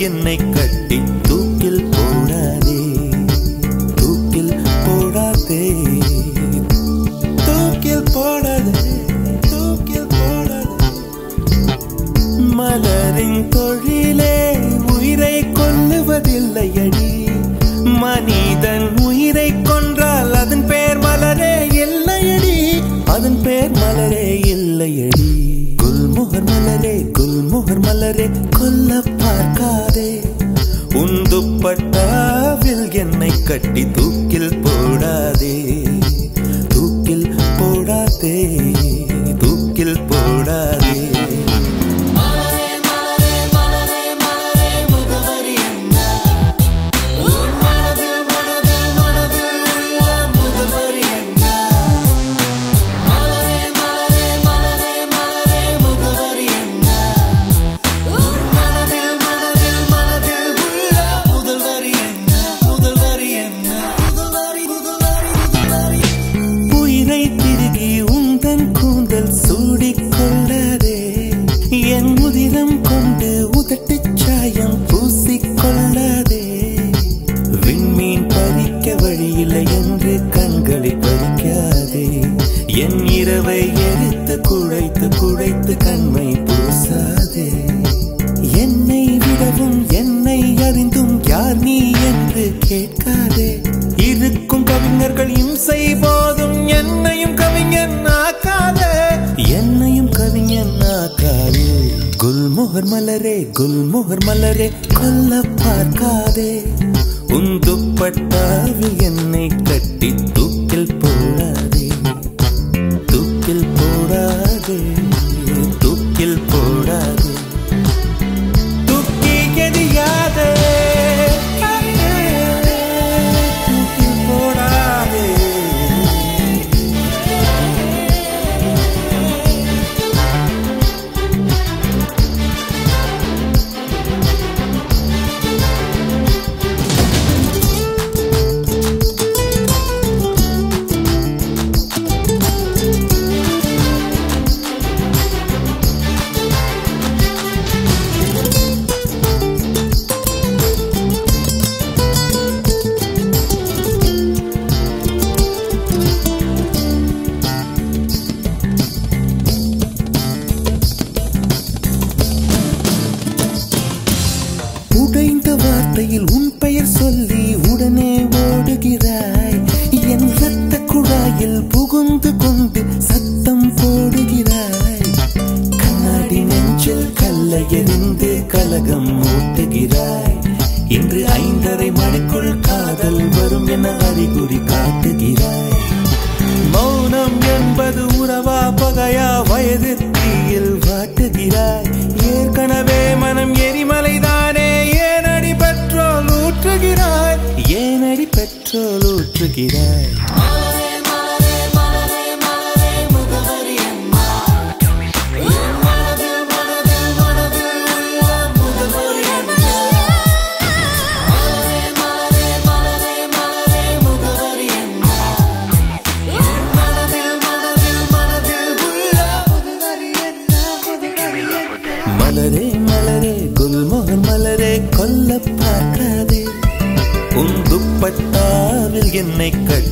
என்னை கட்டி தூக்கில் போடாதே தூக்கில் போடாதே தூக்கில் போடாதே தூக்கில் போடாதே மலரின் தொழிலே உயிரை கொல்லுவதில்லையடி மனிதன் உயிரை கொன்றால் அதன் பேர் மலரே இல்லையடி அதன் பேர் மலரே இல்லையடி குல்முகர் மலரே குல்முகர் மலரே கொல்ல பார்க்காதே உந்துப்பட்டாவில் என்னை கட்டி தூக்கில் போடாதே தூக்கில் போடாதே தூக்கில் போடாதே உயிரை திருகி உந்தன் கூந்தல் சூடிக்கொள்ளாதே என் உதிரம் கொண்டு உதட்டுச் சாயம் பூசிக்கொள்ளாதே விண்மீன் பறிக்க வழியில்லை என்று கண்களை பறிக்காதே என் இரவை எரித்து குழைத்து குழைத்து கண்மை பூசாதே என்னை விடவும் என்னை அறிந்தும் யார் நீ என்று கேட்காதே இருக்கும் கவிஞர்கள் இம்சை போதும் என்னையும் கவிஞன் ஆக்காதே என்னையும் கவிஞன் ஆக்காதே குல்முகர் மலரே குல்முகர் மலரே கொல்ல பார்க்காதே உந்துப்பட்டாவில் என்னை கட்டி தூக்கில் போடாதே தூக்கில் போடாதே தூக்கில் போடாதே தூக்கி எறியாதே தூக்கி போடாதே உடைந்த வார்த்தையில் உன் பெயர் சொல்லி உடனே ஓடுகிறாய் என் ரத்த குழாயில் புகுந்து கொண்டு சத்தம் போடுகிறாய் கண்ணாடி நெஞ்சில் கல்லை எறிந்து கலகம் மூட்டுகிறாய் இன்று ஐந்தரை மணிக்குள் காதல் வரும் என அறிகுறி காட்டுகிறாய் மௌனம் என்பது உறவா பகையா வயது தீயில் வாட்டுகிறாய் ஏற்கனவே மனம் எரிமலைதானே ஏனடி பெட்ரோல் ஊற்றுகிறாய் ஏனடி பெட்ரோல் ஊற்றுகிறாய் மலரே மலரே குல்மோகன் மலரே கொல்ல பார்க்காதே உன் துப்பட்டாவில் என்னை கட்டி